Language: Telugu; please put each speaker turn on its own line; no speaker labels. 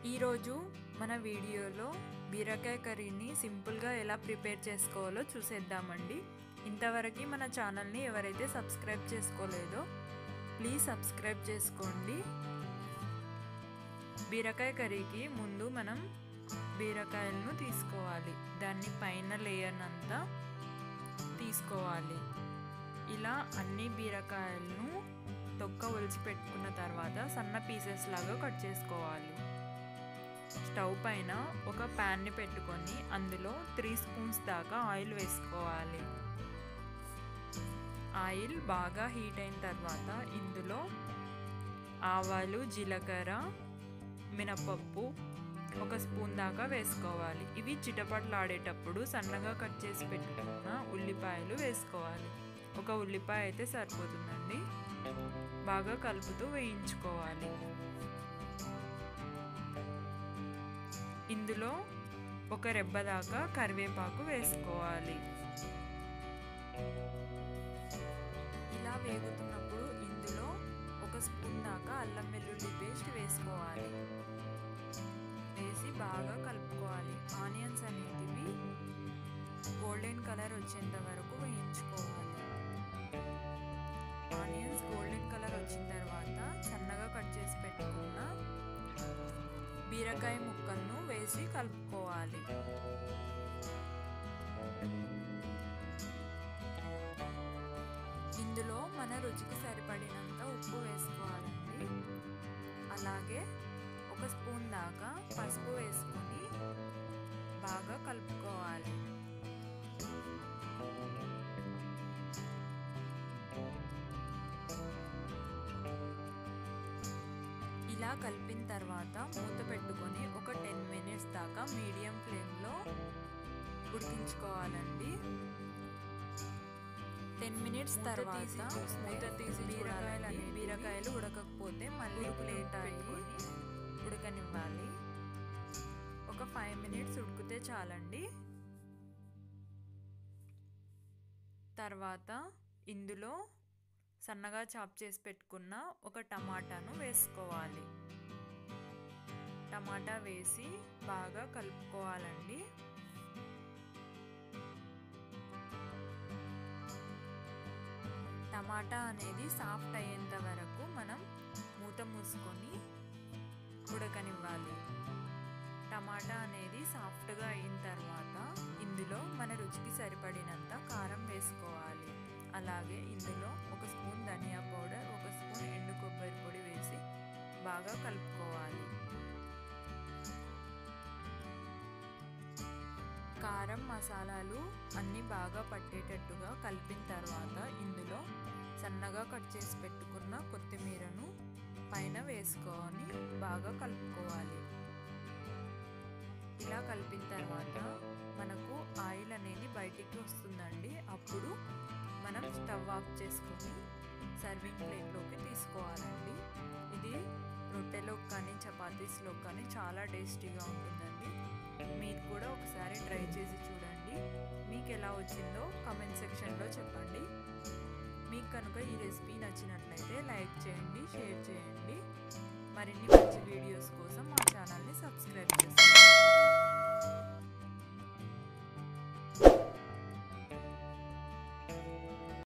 ఈరోజు మన వీడియోలో బీరకాయ కర్రీని సింపుల్గా ఎలా ప్రిపేర్ చేసుకోవాలో చూసేద్దామండి ఇంతవరకు మన ఛానల్ని ఎవరైతే సబ్స్క్రైబ్ చేసుకోలేదో ప్లీజ్ సబ్స్క్రైబ్ చేసుకోండి బీరకాయ కర్రీకి ముందు మనం బీరకాయలను తీసుకోవాలి దాన్ని పైన లేయర్ అంతా తీసుకోవాలి ఇలా అన్ని బీరకాయలను తొక్క ఒలిచి పెట్టుకున్న తర్వాత సన్న పీసెస్ లాగా కట్ చేసుకోవాలి స్టవ్ పైన ఒక ప్యాన్ని పెట్టుకొని అందులో త్రీ స్పూన్స్ దాకా ఆయిల్ వేసుకోవాలి ఆయిల్ బాగా హీట్ అయిన తర్వాత ఇందులో ఆవాలు జీలకర్ర మినపప్పు ఒక స్పూన్ దాకా వేసుకోవాలి ఇవి చిటపట్లాడేటప్పుడు సన్నగా కట్ చేసి పెట్టుకున్న ఉల్లిపాయలు వేసుకోవాలి ఒక ఉల్లిపాయ అయితే సరిపోతుందండి బాగా కలుపుతూ వేయించుకోవాలి ఇందులో ఒక రెబ్బ దాకా కరివేపాకు వేసుకోవాలి ఇలా వేగుతున్నప్పుడు ఇందులో ఒక స్పూన్ దాకా అల్లం వెల్లుల్లి పేస్ట్ వేసుకోవాలి వేసి బాగా కలుపుకోవాలి ఆనియన్స్ అనేటివి గోల్డెన్ కలర్ వచ్చేంత వరకు వేయించుకోవాలి ఆనియన్స్ గోల్డెన్ కలర్ వచ్చిన తర్వాత సన్నగా కట్ చేసి పెట్టుకున్న బీరకాయ ముక్కలను వేసి కలుపుకోవాలి ఇందులో మన రుచికి సరిపడినంత ఉప్పు వేసుకోవాలండి అలాగే ఒక స్పూన్ దాకా పసుపు వేసుకొని బాగా కలుపుకోవాలి ఇలా కలిపిన తర్వాత మూత పెట్టుకొని ఒక టెన్ మినిట్స్ దాకా మీడియం ఫ్లేమ్లో ఉడికించుకోవాలండి టెన్ మినిట్స్ తర్వాత మూత తీసి బీరకాయలు బీరకాయలు ఉడకకపోతే మళ్ళీ ప్లేట్ పెట్టుకొని ఉడకనివ్వాలి ఒక ఫైవ్ మినిట్స్ ఉడికితే చాలండి తర్వాత ఇందులో సన్నగా చాప్ చేసి పెట్టుకున్న ఒక టమాటాను వేసుకోవాలి టమాటా వేసి బాగా కలుపుకోవాలండి టమాటా అనేది సాఫ్ట్ అయ్యేంత వరకు మనం మూత మూసుకొని ఉడకనివ్వాలి టమాటా అనేది సాఫ్ట్గా అయిన తర్వాత ఇందులో మన రుచికి సరిపడినంత కారం వేసుకోవాలి అలాగే ఇందులో ఒక స్పూన్ ధనియా పౌడర్ ఒక స్పూన్ ఎండు కొబ్బరి పొడి వేసి బాగా కలుపుకోవాలి కారం మసాలాలు అన్నీ బాగా పట్టేటట్టుగా కలిపిన తర్వాత ఇందులో సన్నగా కట్ చేసి పెట్టుకున్న కొత్తిమీరను పైన వేసుకొని బాగా కలుపుకోవాలి ఇలా కలిపిన తర్వాత మనకు ఆయిల్ అనేది బయటికి వస్తుందండి అప్పుడు మనం స్టవ్ ఆఫ్ చేసుకొని సర్వింగ్ ప్లేట్లోకి తీసుకోవాలండి ఇది రొట్టెలో కానీ చపాతీస్లో కానీ చాలా టేస్టీగా ఉంటుందండి మీరు కూడా ఒకసారి ట్రై చేసి చూడండి మీకు ఎలా వచ్చిందో కామెంట్ సెక్షన్లో చెప్పండి మీకు కనుక ఈ రెసిపీ నచ్చినట్లయితే లైక్ చేయండి షేర్ చేయండి మరిన్ని మంచి వీడియోస్ కోసం మా ఛానల్ని సబ్స్క్రైబ్ చేసుకోండి